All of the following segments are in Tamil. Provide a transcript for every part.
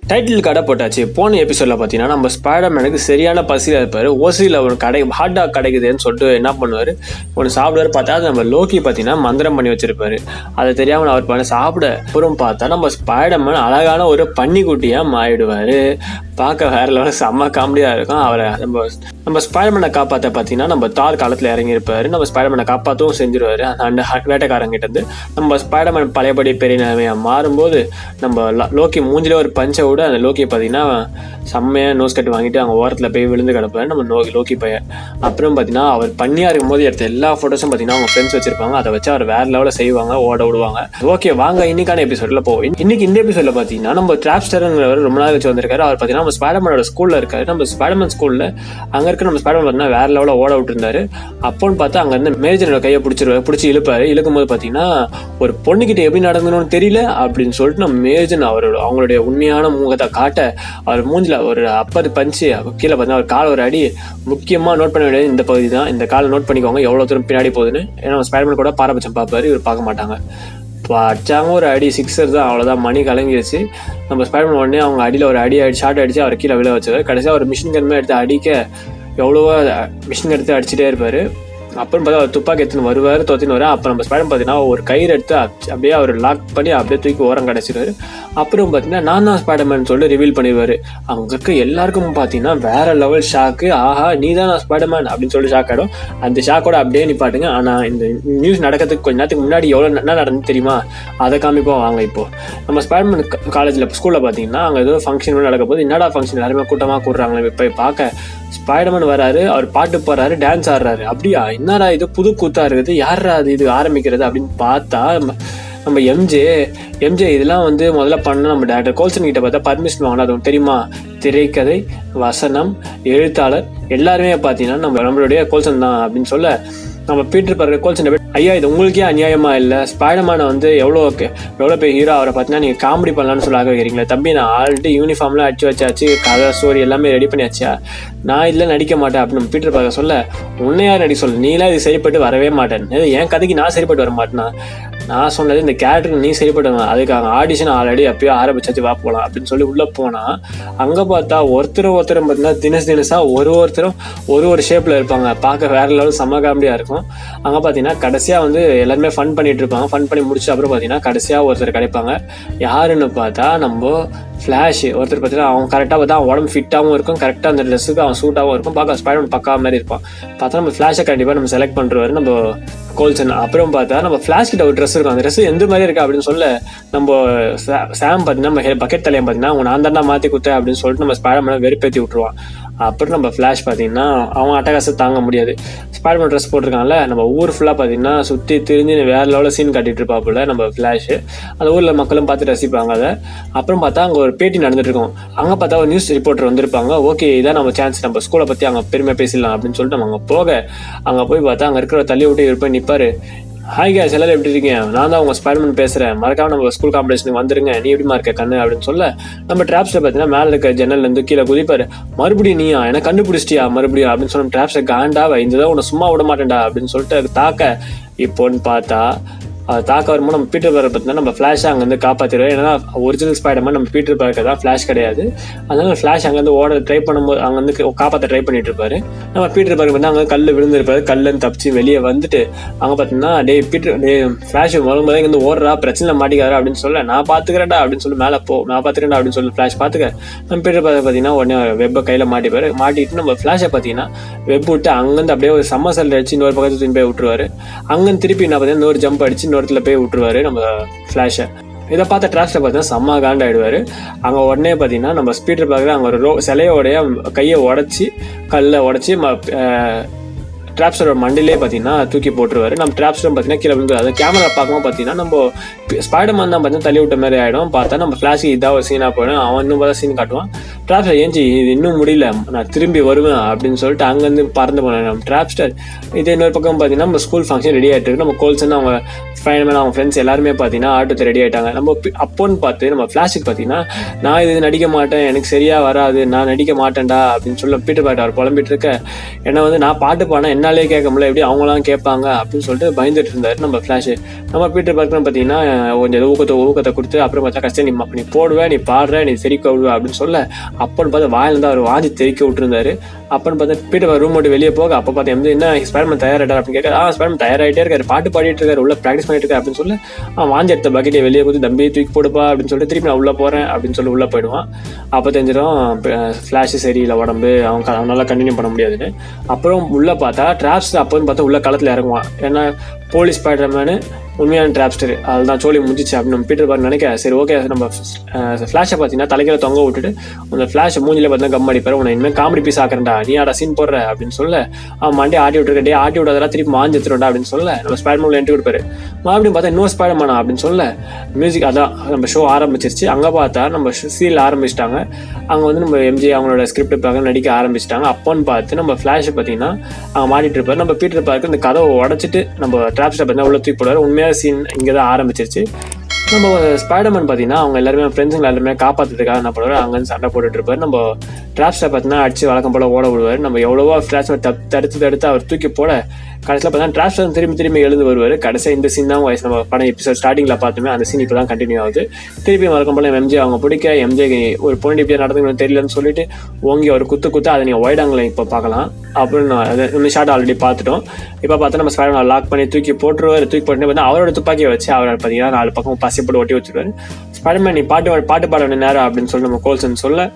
டைட்டில் கடை போட்டாச்சு போன எபிசோட்ல பார்த்தீங்கன்னா நம்ம ஸ்பைடர்மேனுக்கு சரியான பசியில் இருப்பார் ஓசியில் ஒரு கடை ஹாட் டாக் கிடைக்குதுன்னு சொல்லிட்டு என்ன பண்ணுவார் ஒன்று சாப்பிடுவார் பார்த்தா அது நம்ம லோக்கி பார்த்தீங்கன்னா மந்திரம் பண்ணி வச்சிருப்பாரு அதை தெரியாமல் அவர் பண்ண சாப்பிட அப்புறம் பார்த்தா நம்ம ஸ்பைடர்மேன் அழகான ஒரு பன்னிக்குட்டியாக மாறிடுவார் பார்க்க வேற லெவலில் செம்ம காமெடியாக இருக்கும் அவரை நம்ம நம்ம ஸ்பைடர்மேனை காப்பாற்ற பார்த்தீங்கன்னா நம்ம தார் காலத்தில் இறங்கியிருப்பாரு நம்ம ஸ்பைடர்மேனை காப்பாற்றவும் செஞ்சிருவாரு அந்த வேட்டைக்காரங்கிட்ட இருந்து நம்ம ஸ்பைடர்மேன் பழையபடி பெரிய நிலைமையாக மாறும்போது நம்ம லோ- லோக்கி மூஞ்சில ஒரு பஞ்சை விட அந்த லோக்கி பார்த்தீங்கன்னா செம்மையாக நோஸ் கட்டு வாங்கிட்டு அவங்க ஓரத்தில் போய் விழுந்து கிடப்பாரு நம்ம நோ லோக்கி பையன் அப்புறம் பார்த்தீங்கன்னா அவர் பண்ணியா இருக்கும்போது எடுத்த எல்லா ஃபோட்டோஸும் பார்த்தீங்கன்னா அவங்க ஃப்ரெண்ட்ஸ் வச்சிருப்பாங்க அதை வச்சு அவர் வேற லெவலில் செய்வாங்க ஓட விடுவாங்க ஓகே வாங்க இன்னைக்கான எபிசோட்ல போவோம் இன்னைக்கு இந்த எபிசோட்ல பார்த்தீங்கன்னா நம்ம டிராப்ஸ்டர்ங்கிறவர் ரொம்ப நாள் வச்சு வந்திருக்காரு அவர் பார்த்தீங்கன்னா நம்ம ஸ்பைடர்மேனோட ஸ்கூல்ல இருக்காரு நம்ம ஸ்பைடர்மேன் ஸ்கூல்ல அங்க இருக்க நம்ம ஸ்பைடர்மேன் பார்த்தீங்கன்னா வேற லெவலில் ஓட விட்டுருந்தாரு அப்போன்னு பார்த்தா அங்க இருந்து மேஜரோட கையை பிடிச்சிருவாரு பிடிச்சி இழுப்பாரு இழுக்கும் போது பார்த்தீங்கன்னா ஒரு பொண்ணுகிட்ட எப்படி நடந்தணும்னு தெரியல அப்படின்னு சொல்லிட்டு நம்ம மேஜன் அவரோட அவங்களுடைய உண்மையான முகத்தை காட்ட அவர் மூஞ்சில ஒரு அப்பர் பஞ்சு கீழே பார்த்தீங்கன்னா ஒரு கால் ஒரு அடி முக்கியமா நோட் பண்ண வேண்டியது இந்த பகுதி தான் இந்த காலை நோட் பண்ணிக்கோங்க எவ்வளவு தூரம் பின்னாடி போகுதுன்னு ஏன்னா நம்ம ஸ்பைடர்மேன் கூட பாரபட்சம் பார்ப்பாரு இவர் பார்க்க மாட்டாங்க அடிச்சாங்க ஒரு அடி சிக்ஸர் தான் அவ்வளோதான் மணி கலங்கிருச்சு நம்ம ஸ்பைடர்மேன் உடனே அவங்க அடியில் ஒரு அடி அடி ஷார்ட் அடிச்சு அவர் கீழே விழ வச்சாரு கடைசியாக ஒரு மிஷின் கன்மே எடுத்து அடிக்க எவ்வளவோ மிஷின் எடுத்து அடிச்சுட்டே இருப்பாரு அப்புறம் பார்த்தா அவர் துப்பாக்கி எடுத்துன்னு வருவார் தோத்தின்னு வர அப்போ நம்ம ஸ்பைடம் பார்த்தீங்கன்னா ஒரு கயிறு எடுத்து அப்~ அப்படியே அவர் லாக் பண்ணி அப்படியே தூக்கி ஓரம் கிடச்சிருவாரு அப்புறம் பார்த்தீங்கன்னா நான் தான் ஸ்பைடர்மேன் சொல்லிட்டு ரிவீல் பண்ணிடுவாரு அங்கே இருக்க எல்லாருக்கும் பார்த்தீங்கன்னா வேற லெவல் ஷாக்கு ஆஹா நீ தான் நான் ஸ்பைடர்மேன் அப்படின்னு சொல்லி ஷாக் ஆகிடும் அந்த ஷாக்கோட அப்படியே நிப்பாட்டுங்க ஆனால் இந்த நியூஸ் நடக்கிறதுக்கு கொஞ்ச நேரத்துக்கு முன்னாடி எவ்வளோ என்ன நடந்து தெரியுமா அதை காமிப்போம் வாங்க இப்போ நம்ம ஸ்பைடர்மேன் காலேஜில் ஸ்கூலில் பார்த்தீங்கன்னா அங்கே ஏதோ ஃபங்க்ஷன் நடக்க போது என்னடா ஃபங்க்ஷன் எல்லாருமே கூட்டமாக கூடுறாங்களே போய் பார்க்க ஸ்பைடர்மேன் வராரு அவர் பாட்டு பாடுறாரு டான்ஸ் ஆடுறாரு அப்படியா என்னடா இது புது கூத்தா இருக்குது யாரா அது இது ஆரம்பிக்கிறது அப்படின்னு பார்த்தா நம்ம- நம்ம எம்ஜே எம்ஜே இதெல்லாம் வந்து முதல்ல பண்ண நம்ம டேரக்டர் கோல்சன் கிட்ட பார்த்தா பர்மிஷன் வாங்கினா அது உனக்கு தெரியுமா திரைக்கதை வசனம் எழுத்தாளர் எல்லாருமே பார்த்தீங்கன்னா நம்ம நம்மளுடைய கோல்சன் தான் அப்படின்னு சொல்ல நம்ம பீட்டர் பர்கர் கோல்சன் ஐயா இது உங்களுக்கே அநியாயமா இல்லை ஸ்பைடர்மேனை வந்து எவ்வளோ எவ்வளோ பெரிய ஹீரோ அவரை பார்த்தீங்கன்னா நீங்கள் காமெடி பண்ணலாம்னு சொல்ல ஆகிறீங்களே தம்பி நான் ஆல்ரெடி யூனிஃபார்ம்லாம் அடிச்சு வச்சாச்சு கதை ஸ்டோரி எல்லாமே ரெடி பண்ணியாச்சா நான் இதில் நடிக்க மாட்டேன் அப்படின்னு நம்ம பீட்டர் பர்கர் சொல்ல உன்னை யார் நடிக்க சொல்ல நீலாம் இது சரிப்பட்டு வரவே மாட்டேன் இது என் கதைக்கு நான் சரிப்பட்டு வர மாட்டேனா நான் சொன்னது இந்த கேரக்டருக்கு நீ சரிப்பட்டு வர அதுக்காக ஆடிஷன் ஆல்ரெடி அப்பயே ஆரம்பிச்சாச்சு வா போகலாம் அப்படின்னு சொல்லி உள்ளே போனால் அங்கே பார்த்தா ஒருத்தர் ஒருத்தரும் பார்த்தீங்கன்னா தினசு தினசாக ஒரு ஒருத்தரும் ஒரு ஒரு ஷேப்பில் இருப்பாங்க பார்க்க வேற லெவல் செம்ம காமெடியாக இருக்கும் அங்கே பார்த்தீங்கன்னா கடைசியாக வந்து எல்லாருமே ஃபன் பண்ணிட்டு இருப்பாங்க ஃபன் பண்ணி முடிச்ச அப்புறம் பார்த்தீங்கன்னா கடைசியாக ஒருத்தர் கிடைப்பாங்க யாருன்னு பார்த்தா நம்ம ஃப்ளாஷ் ஒருத்தர் பார்த்தீங்கன்னா அவன் கரெக்டாக பார்த்தா அவன் உடம்பு ஃபிட்டாகவும் இருக்கும் கரெக்டாக அந்த ட்ரெஸ்ஸுக்கு அவன் சூட்டாகவும் இருக்கும் பார்க்க ஸ்பைடர் பக்கா மாதிரி இருப்பான் பார்த்தா நம்ம ஃப்ளாஷை கண்டிப்பாக நம்ம செலக்ட் பண்ணுறவர் நம்ம கோல்சன் அப்புறம் பார்த்தா நம்ம ஃப்ளாஷ் கிட்ட ஒரு ட்ரெஸ் இருக்கும் அந்த ட்ரெஸ் எந்த மாதிரி இருக்கா அப்படின்னு சொல்ல நம்ம சா- சாம் பார்த்தீங்கன்னா நம்ம பக்கெட் தலையம் பார்த்தீங்கன்னா உன் நான் தாண்டா மாற்றி குத்த அப்படின்னு சொல்லிட்டு நம்ம ஸ்பைடர்மேனை வெறுப்பேற்றி விட்டுருவான் அப்புறம் நம்ம ஃப்ளாஷ் பார்த்தீங்கன்னா அவன் அட்டகாசம் தாங்க முடியாது ஸ்பைடர்மேன் ட்ரெஸ் போட்டிருக்கான்ல நம்ம ஊர் ஃபுல்லாக பார்த்தீங்கன்னா சுற்றி திரிஞ்சு வேற லெவலில் சீன் காட்டிட்டு இருப்பாப்புல நம்ம ஃப்ளாஷ் அந்த ஊரில் மக்களும் பார்த்து ரசிப்பாங்க அதை அப்புறம் பார்த்தா அங்கே ஒரு பேட்டி நடந்துட்டு இருக்கும் அங்கே பார்த்தா ஒரு நியூஸ் ரிப்போர்ட்டர் வந்திருப்பாங்க ஓகே இதான் நம்ம சான்ஸ் நம்ம ஸ்கூலை பற்றி அங்கே பெருமை பேசிடலாம் அப்படின்னு சொல்லிட்டு நம்ம அங்கே போக அங்கே போய் பார்த்தா அங்கே இருக்கிற தள்ளி விட்டு இவர் போய் நிற்பாரு ஹாய் கேஸ் எல்லாரும் எப்படி இருக்கீங்க நான் தான் உங்க ஸ்பைடர்மேன் பேசுறேன் மறக்காம நம்ம ஸ்கூல் காம்படிஷனுக்கு வந்துருங்க நீ எப்படிமா இருக்க கண்ணு அப்படின்னு சொல்ல நம்ம டிராப்ஸ்ல பார்த்தீங்கன்னா மேல இருக்க ஜன்னல்ல இருந்து கீழே குதிப்பாரு மறுபடியும் நீயா எனக்கு கண்டுபிடிச்சிட்டியா மறுபடியும் அப்படின்னு சொன்ன டிராப்ஸை காண்டாவ இந்த தான் உன்னை சும்மா விட மாட்டேன்டா அப்படின்னு சொல்லிட்டு அது தாக்க இப்போன்னு பார்த்தா அது தாக்க வரும்போது நம்ம பீட்டர் பர்கர் பார்த்தீங்கன்னா நம்ம ஃப்ளாஷ் அங்கேருந்து காப்பாற்றிடுவோம் ஏன்னா ஒரிஜினல் ஸ்பைடர்மேன் நம்ம பீட்டர் பர்கர் தான் ஃப்ளாஷ் கிடையாது அதனால ஃப்ளாஷ் அங்கேருந்து ஓட ட்ரை பண்ணும்போது அங்கேருந்து காப்பாற்ற ட்ரை பண்ணிட்டு இருப்பாரு நம்ம பீட்டர் பர்கர் வந்து அங்கே கல் விழுந்திருப்பாரு கல்லுன்னு தப்பிச்சு வெளியே வந்துட்டு அங்கே பார்த்தீங்கன்னா டேய் பீட்டர் டே ஃப்ளாஷ் வரும்போது இங்கேருந்து ஓடுறா பிரச்சனை மாட்டிக்காரு அப்படின்னு சொல்ல நான் பார்த்துக்கிறேன்டா அப்படின்னு சொல்லி மேலே போ நான் பார்த்துக்கிறேன்டா அப்படின்னு சொல்லி ஃப்ளாஷ் பார்த்துக்க நம்ம பீட்டர் பர்கர் பார்த்தீங்கன்னா உடனே வெப்பை கையில் மாட்டிப்பாரு மாட்டிட்டு நம்ம ஃப்ளாஷை பார்த்தீங்கன்னா வெப் விட்டு அங்கேருந்து அப்படியே ஒரு சம்ம செல் அடிச்சு இன்னொரு பக்கத்து தூக்கி போய் விட்டுருவாரு அங்கேருந்து திருப்பி என்ன பார்த்தீங்கன்னா இன்னொரு ஜம்ப் அடிச்சு இன்னொருத்துல போய் விட்டுருவாரு நம்ம ஃப்ளாஷை இதை பார்த்த டிராஃப்டில் பார்த்தீங்கன்னா செம்ம காண்டாயிடுவார் அங்கே உடனே பார்த்தீங்கன்னா நம்ம ஸ்பீடர் பார்க்குற அங்கே ஒரு ரோ சிலையோடைய கையை உடச்சி கல்லை உடச்சி டிராப்ஸரோட மண்டிலே பார்த்தீங்கன்னா தூக்கி போட்டுருவாரு நம்ம டிராப்ஸரும் பார்த்தீங்கன்னா கீழே விழுந்து அது கேமரா பார்க்கும்போது பார்த்தீங்கன்னா நம்ம ஸ்பைடர்மேன் தான் பார்த்தீங்கன்னா தள்ளி விட்ட மாதிரி ஆகிடும் பார்த்தா நம்ம ஃப்ளாஷுக்கு இதாக ஒரு சீனாக போயிடும் அவன் இன்னும் பார்த்தா சீன் காட்டுவான் டிராப்ஸர் ஏஞ்சி இது இன்னும் முடியல நான் திரும்பி வருவேன் அப்படின்னு சொல்லிட்டு அங்கேருந்து பறந்து போனேன் நம்ம டிராப்ஸ்டர் இதே இன்னொரு பக்கம் பார்த்தீங்கன்னா நம்ம ஸ்கூல் ஃபங்க்ஷன் ரெடி ஆகிட்டு இருக்கு நம்ம கோல்சன் அவங்க ஃபைனல் அவங்க ஃப்ரெண்ட்ஸ் எல்லாருமே பார்த்தீங்கன்னா ஆட்டத்தை ரெடி ஆயிட்டாங்க நம்ம பி- அப்போன்னு பார்த்து நம்ம ஃப்ளாஷுக்கு பார்த்தீங்கன்னா நான் இது நடிக்க மாட்டேன் எனக்கு சரியா வராது நான் நடிக்க மாட்டேன்டா அப்படின்னு சொல்ல பீட்டர் பாட்டு அவர் புலம்பிட்டு இருக்க என்ன வந்து நான் பாட்டு பாடினா என்ன என்னாலே கேட்க முடியல எப்படி அவங்களாம் கேட்பாங்க அப்படின்னு சொல்லிட்டு பயந்துட்டு இருந்தாரு நம்ம ஃப்ளாஷ் நம்ம பீட்டர் பார்க்கணும் பார்த்தீங்கன்னா கொஞ்சம் ஏதோ ஊக்கத்தை ஊக்கத்தை கொடுத்து அப்புறம் பார்த்தா கஷ்டம் நீ ம- நீ போடுவ நீ பாடுற நீ தெரிக்க விடுவ அப்படின்னு சொல்ல அப்பன்னு பார்த்து வாயிலிருந்து அவர் வாதி தெரிக்க விட்டுருந்தாரு அப்பன்னு பார்த்தா பீட்டர் ரூம் விட்டு வெளியே போக அப்போ பார்த்து எந்த என்ன ஸ்பேர்மன் தயாராகிட்டார் அப்படின்னு கேட்க ஆ ஸ்பேர்மன் தயாராகிட்டே இருக்காரு பாட்டு பாடிட்டு இருக்காரு உள்ள ப்ராக்டிஸ் பண்ணிட்டு இருக்காரு அப்படின்னு சொல்லி அவன் வாஞ்சி எடுத்த பக்கெட்டை வெளியே கொடுத்து தம்பி தூக்கி போடுப்பா அப்படின்னு சொல்லிட்டு திருப்பி நான் உள்ள போறேன் அப்படின்னு சொல்லி உள்ள போயிடுவான் அப்போ தெரிஞ்சிடும் ஃப்ளாஷ் சரியில்லை உடம்பு அவன் க- அவனால கண்டினியூ பண்ண முடியாதுன்னு அப்புறம் உள்ள பார்த்தா டிராப்ஸ் அப்போன்னு பார்த்தா உள்ள களத்துல இறங்குவான் ஏன்னா போலீஸ் ஸ்பைடர்மேனு உண்மையான டிராப்ஸ்டர் அதுதான் சோழி முடிஞ்சிச்சு அப்படின்னு நம்ம பீட்டர் பார் நினைக்க சரி ஓகே நம்ம ஃப்ளாஷை பார்த்தீங்கன்னா தலைக்கில தொங்க விட்டுட்டு அந்த ஃப்ளாஷை மூஞ்சில பார்த்தா கம் அடிப்பார் உன்னை இனிமேல் காமெடி பீஸ் ஆக்குறேன்டா நீ ஆடா சீன் போடுற அப்படின்னு சொல்ல அவன் மண்டே ஆட்டி விட்டுருக்க டே ஆட்டி விடாதெல்லாம் திருப்பி மாஞ்சு எடுத்துருண்டா அப்படின்னு சொல்ல நம்ம ஸ்பைடர்மேன் என்ட்ரி கொடுப்பாரு மறுபடியும் பார்த்தா இன்னொரு ஸ்பைடர்மேனா அப்படின்னு சொல்ல மியூசிக் அதான் நம்ம ஷோ ஆரம்பிச்சிருச்சு அங்கே பார்த்தா நம்ம சீரியல் ஆரம்பிச்சிட்டாங்க அங்கே வந்து நம்ம எம்ஜி அவங்களோட ஸ்கிரிப்ட் பார்க்க நடிக்க ஆரம்பிச்சிட்டாங்க அப்போன்னு பார்த்து நம்ம ஃப்ளாஷ் பார்த்தீங்கன்னா அவங்க மாட்டிட்டு இருப்பாரு நம்ம பீட்டர் பார்க்க இந்த கதவை உடச்சிட்டு நம்ம டிராப்ஸ்டை பார்த்தீங்கன்னா உள்ள தூக்கி போடுவார் உண்மையாக சீன் இங்கே தான் ஆரம்பிச்சிருச்சு நம்ம ஸ்பைடர்மேன் பார்த்தீங்கன்னா அவங்க எல்லாருமே ஃப்ரெண்ட்ஸுங்க எல்லாருமே காப்பாற்றுறதுக்காக என்ன பண்ணுவார் அங்கேருந்து சண்டை போட்டுட்டு இருப்பாரு நம்ம டிராப்ஸ்டை பார்த்தீங்கன்னா அடிச்சு வழக்கம் போல ஓட விடுவார் நம்ம எவ்வளவோ ஃப்ளாஷ் தடுத்து தடுத்து அவர் தூக்கி போட கடைசியில் பார்த்தா டிராப்ஸ்டர் திரும்பி திரும்பி எழுந்து வருவார் கடைசியாக இந்த சீன் தான் வயசு நம்ம படம் எபிசோட் ஸ்டார்டிங்கில் பார்த்துமே அந்த சீன் இப்போ தான் கண்டினியூ ஆகுது திருப்பி வழக்கம் போல எம்ஜே அவங்க பிடிக்க எம்ஜே ஒரு பொண்ணு இப்படியே நடந்துக்கணும் தெரியலன்னு சொல்லிட்டு ஓங்கி ஒரு குத்து குத்து அதை நீங்கள் ஒய்டாங்கில் இப்போ பார்க்கலாம் அப்புறம் நான் அதை இன்னும் ஷார்ட் ஆல்ரெடி பார்த்துட்டோம் இப்போ பார்த்தா நம்ம ஸ்பைடர் லாக் பண்ணி தூக்கி போட்டுருவார் தூக்கி போட்டு பார்த்தா அவரோட துப்பாக்கியை வச்சு அவரை பார்த்தீங்கன்னா நாலு பக்கம் பசி போட்டு ஒட்டி வச்சிருவாரு ஸ்பைடர்மேன் நீ பாட்டு பாட்டு பாட வேண்டிய நேரம் அப்படின்னு சொல்லி நம்ம கோல்சன் சொல்ல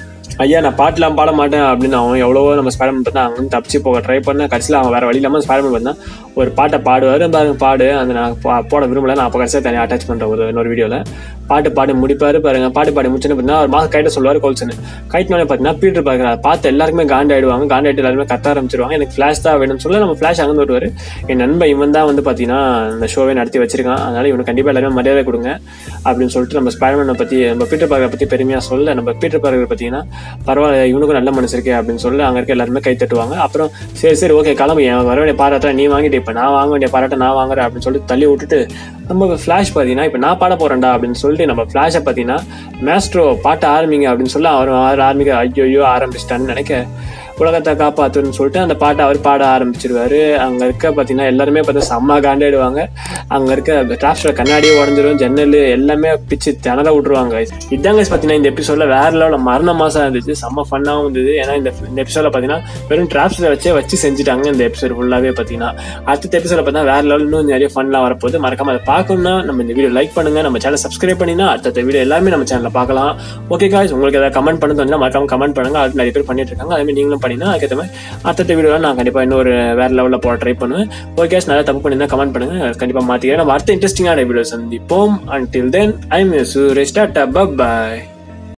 ஐயா நான் பாட்டுலாம் பாட மாட்டேன் அப்படின்னு அவன் எவ்வளவோ நம்ம ஸ்பைடர்மேன் பார்த்தா அங்கே தப்பிச்சு போக ட்ரை பண்ண கடைசியில் அவன் வேற வழி இல்லாமல் ஸ்பைடர்மேன் பார்த்தா ஒரு பாட்டை பாடுவார் பாருங்க பாடு அந்த நான் பா- போட விரும்பல நான் அப்போ கடைசியாக தனியாக அட்டாச் பண்ணுறேன் ஒரு இன்னொரு வீடியோவில் பாட்டு பாடி முடிப்பாரு பாருங்க பாட்டு பாடி முடிச்சுன்னு பார்த்தீங்கன்னா ஒரு மாதம் கைட்ட சொல்லுவார் கோல்சன் கைட்டினோட பார்த்தீங்கன்னா பீட்டர் பார்க்குற பார்த்து எல்லாருக்குமே காண்டாயிடுவாங்க காண்டாயிட்டு எல்லாருமே கத்த ஆரம்பிச்சிருவாங்க எனக்கு ஃப்ளாஷ் தான் வேணும்னு சொல்ல நம்ம ஃப்ளாஷ் அங்கே வருவார் என் நண்பன் இவன் தான் வந்து பார்த்தீங்கன்னா இந்த ஷோவே நடத்தி வச்சிருக்கான் அதனால இவனுக்கு கண்டிப்பாக எல்லாருமே மரியாதை கொடுங்க அப்படின்னு சொல்லிட்டு நம்ம ஸ்பைடர்மேனை பற்றி நம்ம பீட்டர் பார்க்கரை பற்றி பெருமையாக சொல்ல நம்ம பீட்டர் பார்க்கரை பார்த்தீங்கன்னா பரவாயில்ல இவனுக்கும் நல்ல மனசு இருக்கே அப்படின்னு சொல்லி அங்கே இருக்க எல்லாருமே கை தட்டுவாங்க அப்புறம் சரி சரி ஓகே கிளம்பு என் வர வேண்டிய பாராட்டை நீ வாங்கிட்டு இப்போ நான் வாங்க வேண்டிய பாராட்டை நான் வாங்குறேன் அப்படின்னு சொல்லிட்டு தள்ளி விட்டுட்டு நம்ம ஃப்ளாஷ் பார்த்தீங்கன்னா இப்போ நான் பாட போறேன்டா அப்படின்னு சொல்லிட்டு நம்ம ஃப்ளாஷை பார்த்தீங்கன்னா மேஸ்ட்ரோ பாட்ட ஆரம்பிங்க அப்படின்னு சொல்லி அவர் அவர் ஆரம்பிக்க ஐயோ ஆரம்பிச்சிட்டான்னு நினைக்க உலகத்தை காப்பாத்துன்னு சொல்லிட்டு அந்த பாட்டை அவர் பாட ஆரம்பிச்சிருவாரு அங்க இருக்க பார்த்தீங்கன்னா எல்லாருமே பார்த்தா செம்ம காண்டாயிடுவாங்க அங்க இருக்க டிராப்ஸ்டர் கண்ணாடியே உடஞ்சிரும் ஜன்னல் எல்லாமே பிச்சு திணற விட்டுருவாங்க இதாங்க பார்த்தீங்கன்னா இந்த எபிசோட்ல வேற லெவலில் மரண மாசம் இருந்துச்சு செம்ம ஃபன்னாகவும் இருந்தது ஏன்னா இந்த இந்த எபிசோட்ல பார்த்தீங்கன்னா வெறும் டிராப்ஸ்டர் வச்சே வச்சு செஞ்சுட்டாங்க இந்த எபிசோட் ஃபுல்லாவே பார்த்தீங்கன்னா அடுத்த எபிசோட பார்த்தா வேற லெவல் இன்னும் நிறைய ஃபன்லாம் வரப்போகுது மறக்காம அதை பார்க்கணும்னா நம்ம இந்த வீடியோ லைக் பண்ணுங்க நம்ம சேனல் சப்ஸ்கிரைப் பண்ணினா அடுத்த வீடியோ எல்லாமே நம்ம சேனல்ல பார்க்கலாம் ஓகே காய்ஸ் உங்களுக்கு ஏதாவது கமெண்ட் பண்ணது வந்து மறக்காம கமெண்ட் பண்ணுங்க அது நிறைய பேர் பண்ணிட்டு இருக்காங்க அதே மாதிரி நீங்களும் பண்ணினா அதுக்கேற்ற மாதிரி அடுத்த வீடியோவில் நான் கண்டிப்பா இன்னொரு வேற லெவலில் போட ட்ரை பண்ணுவேன் ஓகே நல்லா தப்பு பண்ணியிருந்தா கமெண்ட் பண்ணுங்க கண்டிப்பா மாத்திக்கிறேன் நம்ம அடுத்த இன்ட்ரெஸ்டிங்கான வீடியோ சந்திப்போம் until then I miss Suresh tata by